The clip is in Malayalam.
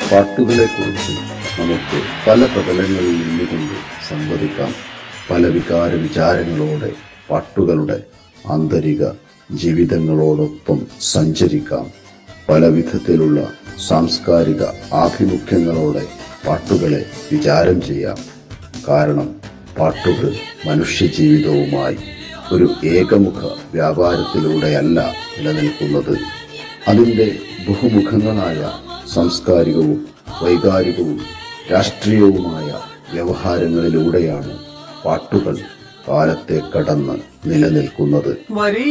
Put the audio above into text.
പാട്ടുകളെക്കുറിച്ച് നമുക്ക് പല പ്രതലങ്ങളിൽ നിന്നുകൊണ്ട് സംവദിക്കാം പല വികാര വിചാരങ്ങളോടെ പാട്ടുകളുടെ ആന്തരിക ജീവിതങ്ങളോടൊപ്പം സഞ്ചരിക്കാം പല വിധത്തിലുള്ള സാംസ്കാരിക ആഭിമുഖ്യങ്ങളോടെ പാട്ടുകളെ വിചാരം ചെയ്യാം കാരണം പാട്ടുകൾ മനുഷ്യജീവിതവുമായി ഒരു ഏകമുഖ വ്യാപാരത്തിലൂടെയല്ല നിലനിൽക്കുന്നത് അതിൻ്റെ ബഹുമുഖങ്ങളായ സാംസ്കാരികവും വൈകാരികവും രാഷ്ട്രീയവുമായ വ്യവഹാരങ്ങളിലൂടെയാണ് പാട്ടുകൾ കാലത്തെ കടന്ന് നിലനിൽക്കുന്നത് വരി